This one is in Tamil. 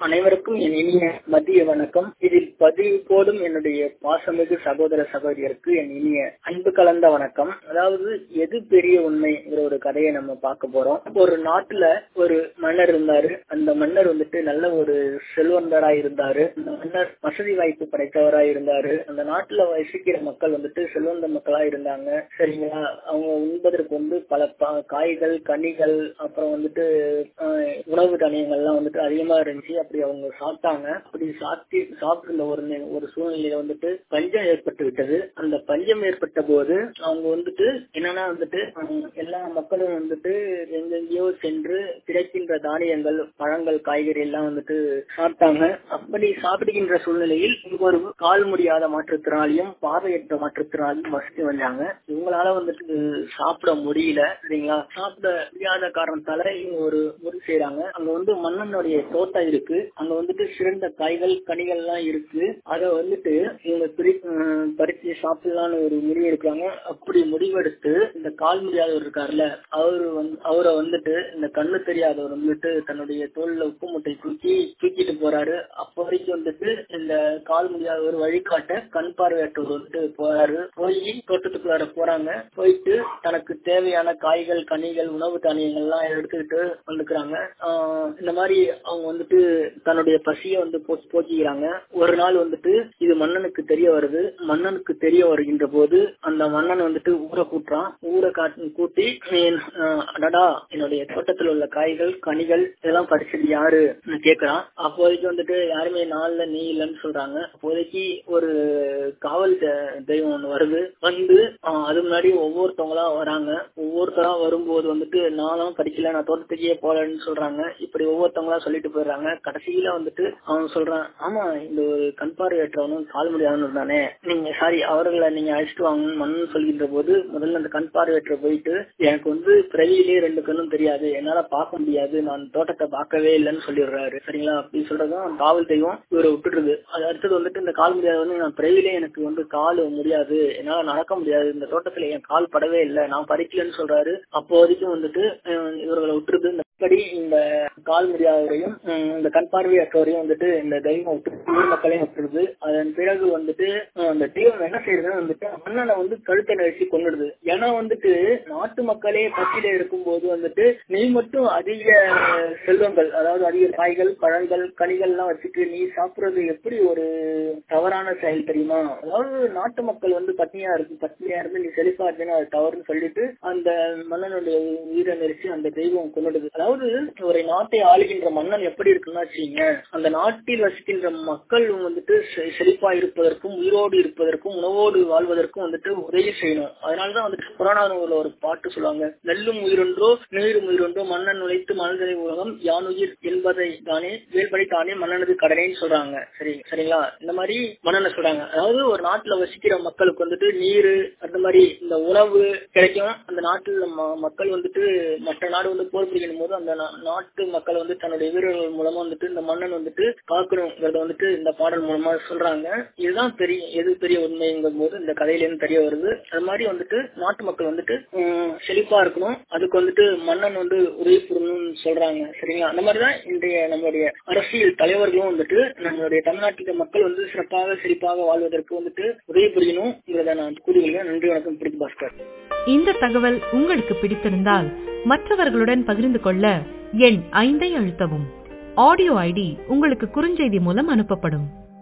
அனைவருக்கும் என் இனிய மதிய வணக்கம் இதில் பதிவு போடும் என்னுடைய பாசமிகு சகோதர சகோதரிகளுக்கு என் இனிய அன்பு கலந்த வணக்கம் அதாவது எது பெரிய உண்மைங்கிற ஒரு கதையை நம்ம பார்க்க போறோம் ஒரு நாட்டுல ஒரு மன்னர் இருந்தாரு அந்த மன்னர் வந்துட்டு நல்ல ஒரு செல்வந்தரா இருந்தாரு அந்த மன்னர் வசதி வாய்ப்பு படைத்தவரா இருந்தாரு அந்த நாட்டுல வசிக்கிற மக்கள் வந்துட்டு செல்வந்த மக்களா இருந்தாங்க சரிங்களா அவங்க உண்பதற்கு வந்து பல ப- காய்கள் கனிகள் அப்புறம் வந்துட்டு ஆஹ், உணவு தானியங்கள்லாம் வந்துட்டு அதிகமா இருந்துச்சு அப்படி அவங்க சாப்பிட்டாங்க அப்படி சாப்பிட்டு சாப்பிட்டு ஒரு நே- ஒரு சூழ்நிலையில வந்துட்டு பஞ்சம் ஏற்பட்டு விட்டது அந்த பஞ்சம் ஏற்பட்ட போது அவங்க வந்துட்டு என்னன்னா வந்துட்டு ஹம், எல்லா மக்களும் வந்துட்டு எங்கெங்கேயோ சென்று கிடைக்கின்ற தானியங்கள் பழங்கள் காய்கறி எல்லாம் வந்துட்டு சாப்பிட்டாங்க அப்படி சாப்பிடுகின்ற சூழ்நிலையில் இங்க ஒரு கால் முடியாத மாற்றுத்திறனாளியும் பார்வையற்ற மாற்றுத்திறனாளியும் வசித்து வந்தாங்க இவங்களால வந்துட்டு சாப்பிட முடியல சரிங்களா சாப்பிட முடியாத காரணத்தால இவங்க ஒரு முடிவு செய்யறாங்க அங்க வந்து மன்னனுடைய தோட்டம் இருக்கு அங்க வந்துட்டு சிறந்த காய்கள் கனிகள் எல்லாம் இருக்கு அத வந்துட்டு இவங்க பிரி ஹம், பறிச்சு சாப்பிடலாம்னு ஒரு முடிவு எடுக்கிறாங்க அப்படி முடிவெடுத்து இந்த கால் முடியாதவர் இருக்காருல்ல அவரு வந்து அவரை வந்துட்டு இந்த கண்ணு தெரியாதவர் வந்துட்டு தன்னுடைய தோல்ல உப்பு மூட்டை தூக்கி தூக்கிட்டு போறாரு அப்ப வரைக்கும் வந்துட்டு இந்த கால் முடியாதவர் வழிகாட்ட கண் பார்வையற்றவர் வந்துட்டு போறாரு போய் தோட்டத்துக்குள்ளார போறாங்க போயிட்டு தனக்கு தேவையான காய்கள் கனிகள் உணவு தானியங்கள் எல்லாம் எடுத்துக்கிட்டு வந்துக்கிறாங்க ஆஹ் இந்த மாதிரி அவங்க வந்துட்டு தன்னுடைய பசியை வந்து போ- போக்கிக்கிறாங்க ஒரு நாள் வந்துட்டு இது மன்னனுக்கு தெரிய வருது மன்னனுக்கு தெரிய வருகின்ற போது அந்த மன்னன் வந்துட்டு ஊரை கூட்டுறான் ஊரை காட்டு கூட்டி "ஏன், ஆஹ், அடடா என்னுடைய தோட்டத்தில் உள்ள காய்கள் கனிகள் இதெல்லாம் பறிச்சது யாரு கேக்குறான் அப்போதைக்கு வந்துட்டு யாருமே நாள்ல நீ இல்லைன்னு சொல்றாங்க அப்போதைக்கு ஒரு காவல் தெ- தெய்வம் ஒண்ணு வருது வந்து ஆஹ், அது முன்னாடி ஒவ்வொருத்தவங்களா வராங்க ஒவ்வொருத்தரா வரும்போது வந்துட்டு நானும் படிக்கல நான் தோட்டத்துக்கே போலன்னு சொல்றாங்க இப்படி ஒவ்வொருத்தவங்களா சொல்லிட்டு போயிடுறாங்க கடைசியில வந்துட்டு அவன் சொல்றான் ஆமா இந்த ஒரு கண் பார்வையற்றவனும் கால் முடியாதவனும் தானே நீங்க சாரி அவர்களை நீங்க அழைச்சிட்டு வாங்கன்னு மன்னன் சொல்கின்ற போது முதல்ல அந்த கண் பார்வையற்ற போயிட்டு எனக்கு வந்து பிறவியிலே ரெண்டு கண்ணும் தெரியாது என்னால பார்க்க முடியாது நான் தோட்டத்தை பார்க்கவே இல்லைன்னு சொல்லிடுறாரு சரிங்களா அப்படி சொல்றதும் காவல் தெய்வம் இவரை விட்டுடுது அது அடுத்தது வந்துட்டு இந்த கால் முடியாதவனு நான் பிறவிலே எனக்கு வந்து கால் முடியாது என்னால நடக்க முடியாது இந்த தோட்டத்துல என் கால் படவே இல்லை நான் பறிக்கலன்னு சொல்றாரு அப்போதைக்கு வந்துட்டு அஹ், இவர்களை விட்டுருது இந்த படி இந்த கால் முடியாதவரையும் உம், இந்த கண் பார்வையற்றவரையும் வந்துட்டு இந்த தெய்வம் விட்டு ஊர் மக்களையும் விட்டுருது அதன் பிறகு வந்துட்டு அஹ், அந்த தெய்வம் என்ன செய்யுதுன்னா வந்துட்டு மன்னனை வந்து கழுத்தை நெரிச்சு கொண்டுடுது ஏன்னா வந்துட்டு நாட்டு மக்களே பசியில இருக்கும்போது வந்துட்டு நீ மட்டும் அதிக செல்வங்கள் அதாவது அதிக காய்கள் பழங்கள் கனிகள் எல்லாம் வச்சுட்டு நீ சாப்பிடுறது எப்படி ஒரு தவறான செயல் தெரியுமா அதாவது நாட்டு மக்கள் வந்து பட்னியா இருக்கு பட்னியா இருந்து நீ செழிப்பா இருந்தேன்னு அது தவறுன்னு சொல்லிட்டு அந்த மன்னனுடைய உயிரை நெரிச்சு அந்த தெய்வம் கொண்டுடுது அதாவது ஒரு நாட்டை ஆளுகின்ற மன்னன் எப்படி இருக்குன்னா வச்சுக்கீங்க அந்த நாட்டில் வசிக்கின்ற மக்கள் வந்துட்டு செ- செழிப்பா இருப்பதற்கும் உயிரோடு இருப்பதற்கும் உணவோடு வாழ்வதற்கும் வந்துட்டு உதவி செய்யணும் அதனாலதான் வந்துட்டு புறநானூர்ல ஒரு பாட்டு சொல்லுவாங்க நெல்லும் உயிரொன்றோ நீரும் உயிரொன்றோ மன்னன் நுழைத்து மனதனை உலகம் யானுயிர் என்பதை தானே வேல்படி தானே மன்னனது கடனைன்னு சொல்றாங்க சரி சரிங்களா இந்த மாதிரி மன்னனை சொல்றாங்க அதாவது ஒரு நாட்டுல வசிக்கிற மக்களுக்கு வந்துட்டு நீர் அந்த மாதிரி இந்த உணவு கிடைக்கும் அந்த நாட்டுல ம- மக்கள் வந்துட்டு மற்ற நாடு வந்து போர் புரியும் போது அந்த நா- நாட்டு மக்கள் வந்து தன்னுடைய வீரர்கள் மூலமா வந்துட்டு இந்த மன்னன் வந்துட்டு காக்கணுங்கிறத வந்துட்டு இந்த பாடல் மூலமா சொல்றாங்க இதுதான் பெரிய எது பெரிய உண்மைங்கும் போது இந்த கதையில இருந்து தெரிய வருது அது மாதிரி வந்துட்டு நாட்டு மக்கள் வந்துட்டு உம், செழிப்பா இருக்கணும் அதுக்கு வந்துட்டு மன்னன் வந்து உதவி புரியணும்னு சொல்றாங்க சரிங்களா அந்த மாதிரிதான் இன்றைய நம்மளுடைய அரசியல் தலைவர்களும் வந்துட்டு நம்மளுடைய தமிழ்நாட்டில் மக்கள் வந்து சிறப்பாக செழிப்பாக வாழ்வதற்கு வந்துட்டு உதவி புரியணும்ங்கிறத நான் கூறுகிறேன் நன்றி வணக்கம் பிடித்து பாஸ்கர் இந்த தகவல் உங்களுக்கு பிடித்திருந்தால் மற்றவர்களுடன் பகிர்ந்து கொள்ள எண் ஐந்தை அழுத்தவும் ஆடியோ ஐடி உங்களுக்கு குறுஞ்செய்தி மூலம் அனுப்பப்படும்